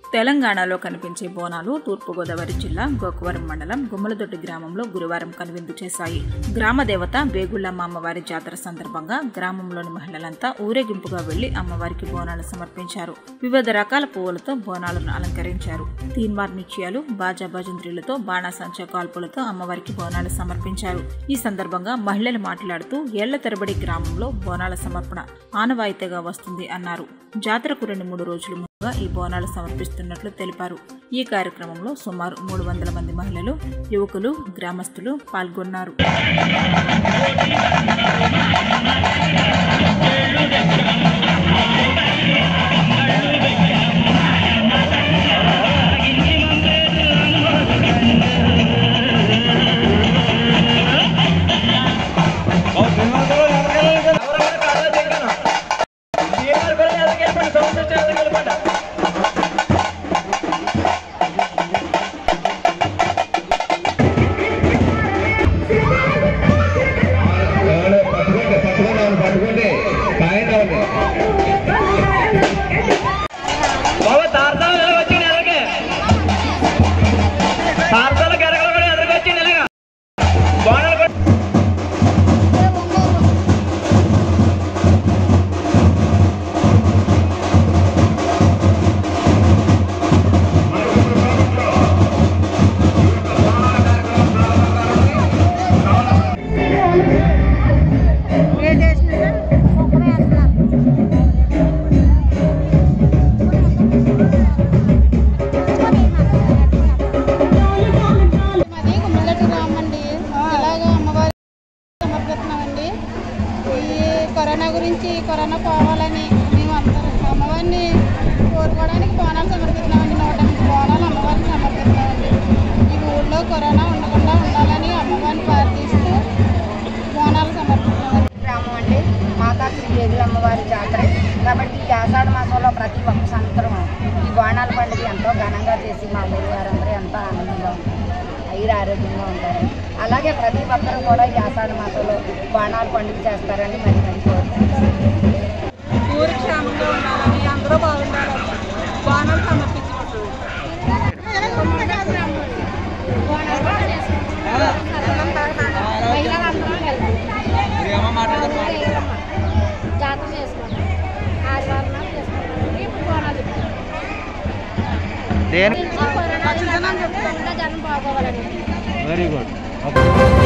తెలంగాణలో కనిపించే బోనాలు తూర్పుగోదావరి జిల్లా గోకవరం మండలం గుమ్మలదొడ్డి గ్రామంలో గురువారం కనువిందు చేశాయి గ్రామ దేవత వేగుళ్లమ్మ అమ్మవారి జాతర సందర్భంగా గ్రామంలోని మహిళలంతా ఊరేగింపుగా వెళ్లి అమ్మవారికి బోనాలు సమర్పించారు వివిధ రకాల పువ్వులతో బోనాలను అలంకరించారు తీన్మార్ నిత్యాలు బాజా భజంత్రులతో బాణాసంచా కాల్పులతో అమ్మవారికి బోనాలు సమర్పించారు ఈ సందర్భంగా మహిళలు మాట్లాడుతూ ఏళ్ల తరబడి గ్రామంలో బోనాల సమర్పణ ఆనవాయితీగా వస్తుంది అన్నారు జాతరకు రెండు మూడు రోజులు ముందుగా ఈ బోనాలు సమర్పిస్తున్నట్లు తెలిపారు ఈ కార్యక్రమంలో సుమారు మూడు వందల మంది మహిళలు యువకులు గ్రామస్తులు పాల్గొన్నారు ఎవరో పట్టుకోండి పట్టుకోండి అవును పట్టుకోండి పైన ఉంది బాబా తారసాలు ఎలాగొచ్చి ఎలాగే తారసాల గరగలు కూడా ఎదురుకొచ్చి ఎలాగా బాణాలు కూడా మాది గుమ్మలటి గ్రామం అండి ఇలాగ అమ్మవారి సమర్పిస్తున్నామండి ఈ కరోనా గురించి కరోనా పోవాలని మేము అందరం అమ్మవారిని కోరుకోవడానికి బోనాలు సమర్పిస్తున్నామండి నూట ఎనిమిది బోనాలు అమ్మవారిని సమర్పిస్తున్నామండి ఈ ఊళ్ళో కరోనా ఉండకుండా ఉండాలని అమ్మవారిని ప్రార్థిస్తూ బోనాలు సమర్పిస్తున్నామండి గ్రామం అండి మాతా శ్రీ వేగుల అమ్మవారి జాతర కాబట్టి ఈ ఆషాఢ మాసంలో ప్రతి ఒక్క సంవత్సరం ఈ బోనాల పండుగ ఎంతో ఘనంగా చేసి మా ఊరి వారందరూ ఎంతో ఆనందంగా ఉంటారు ఐరు ఆరోగ్యంగా ఉంటారు అలాగే ప్రతి ఒక్కరు కూడా ఈ ఆషాఢ మాసంలో బోనాల పండుగ చేస్తారని మరి మరి కోరుకుంటున్నాను ఊరు క్షేమంగా ఉండాలని అందరూ బాగుండాలని బోనాలు సమర్పించుకుంటున్నాం జాతర చేసుకుంటాం ఆదివారం నాడు చేసుకుంటాం ఇప్పుడు బోనాలు దేని కరోనా జనం బాగోవాలని వెరీ గుడ్